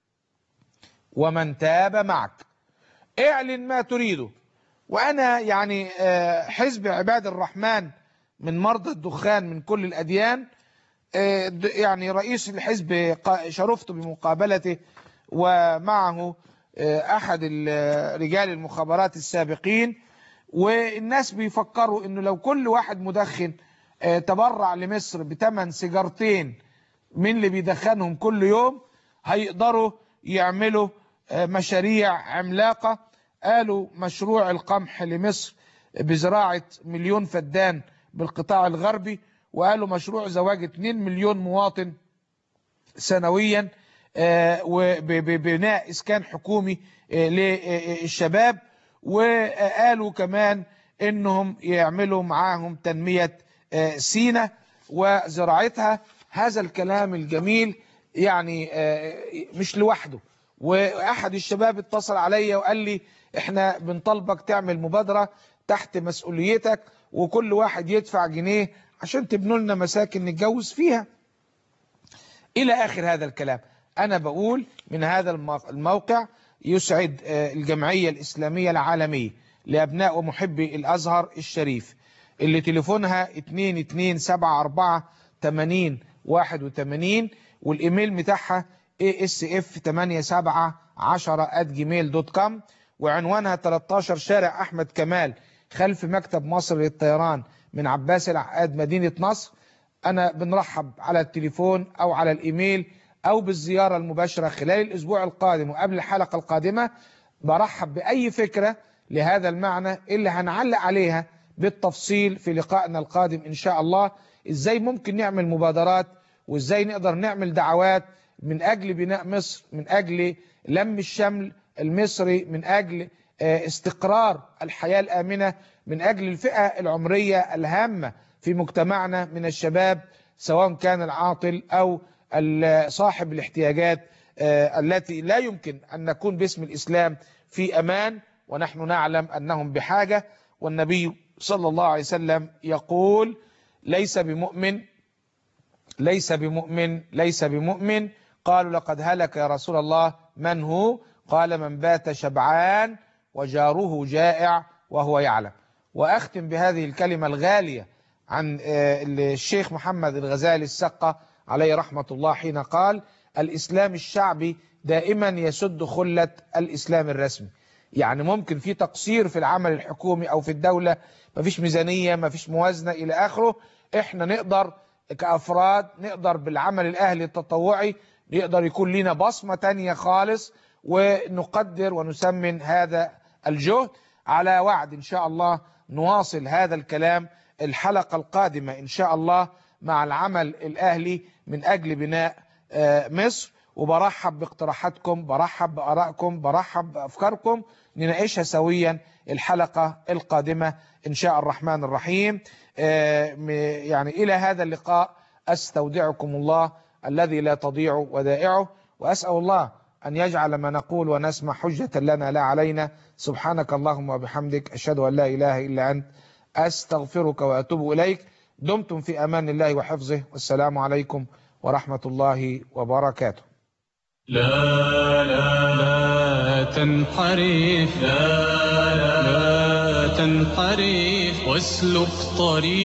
ومن تاب معك اعلن ما تريده وأنا يعني آه، حزب عباد الرحمن من مرضى الدخان من كل الأديان آه، د- يعني رئيس الحزب قا- شرفت بمقابلته ومعه آه، أحد ال- رجال المخابرات السابقين والناس بيفكروا انه لو كل واحد مدخن آه، تبرع لمصر بثمن سيجارتين من اللي بيدخنهم كل يوم هيقدروا يعملوا آه، مشاريع عملاقة قالوا مشروع القمح لمصر بزراعة مليون فدان بالقطاع الغربي وقالوا مشروع زواج 2 مليون مواطن سنويا آه، وببناء اسكان حكومي آه، للشباب وقالوا كمان انهم يعملوا معاهم تنمية آه، سينا وزراعتها هذا الكلام الجميل يعني آه، مش لوحده واحد الشباب اتصل عليا وقال لي احنا بنطلبك تعمل مبادرة تحت مسؤوليتك وكل واحد يدفع جنيه عشان تبنوا لنا مساكن نتجوز فيها إلى آخر هذا الكلام أنا بقول من هذا المو- الموقع يسعد آه، الجمعية الإسلامية العالمية لأبناء ومحبي الأزهر الشريف اللي تليفونها 2274 والإيميل بتاعها asf8710 وعنوانها 13 شارع أحمد كمال خلف مكتب مصر للطيران من عباس العقاد مدينة نصر أنا بنرحب على التليفون أو على الإيميل أو بالزيارة المباشرة خلال الأسبوع القادم وقبل الحلقة القادمة برحب بأي فكرة لهذا المعنى اللي هنعلق عليها بالتفصيل في لقائنا القادم إن شاء الله إزاي ممكن نعمل مبادرات وإزاي نقدر نعمل دعوات من أجل بناء مصر من أجل لم الشمل المصري من أجل آه، استقرار الحياة الآمنة من أجل الفئة العمرية الهامة في مجتمعنا من الشباب سواء كان العاطل أو ال- صاحب الاحتياجات آه، التي لا يمكن أن نكون باسم الإسلام في أمان ونحن نعلم أنهم بحاجة والنبي صلى الله عليه وسلم يقول ليس بمؤمن ليس بمؤمن ليس بمؤمن قالوا لقد هلك يا رسول الله من هو قال من بات شبعان وجاره جائع وهو يعلم وأختم بهذه الكلمة الغالية عن آه، الشيخ محمد الغزالي السقة عليه رحمة الله حين قال الإسلام الشعبي دائما يسد خلة الإسلام الرسمي يعني ممكن في تقصير في العمل الحكومي أو في الدولة مفيش ميزانية مفيش موازنة إلى آخره إحنا نقدر كأفراد نقدر بالعمل الأهلي التطوعي يقدر يكون لنا بصمة تانية خالص ونقدر ونسمن هذا الجهد على وعد إن شاء الله نواصل هذا الكلام الحلقة القادمة إن شاء الله مع العمل الأهلي من أجل بناء آه، مصر وبرحب باقتراحاتكم برحب بآرائكم برحب بأفكاركم نناقشها سويا الحلقة القادمة إن شاء الرحمن الرحيم آه، م- يعني إلى هذا اللقاء أستودعكم الله الذي لا تضيع ودائعه وأسأل الله أن يجعل ما نقول ونسمع حجة لنا لا علينا سبحانك اللهم وبحمدك أشهد أن لا إله إلا أنت أستغفرك وأتوب إليك دمتم في أمان الله وحفظه والسلام عليكم ورحمة الله وبركاته لا لا لا تنحرف لا لا لا تنحرف واسلك طريق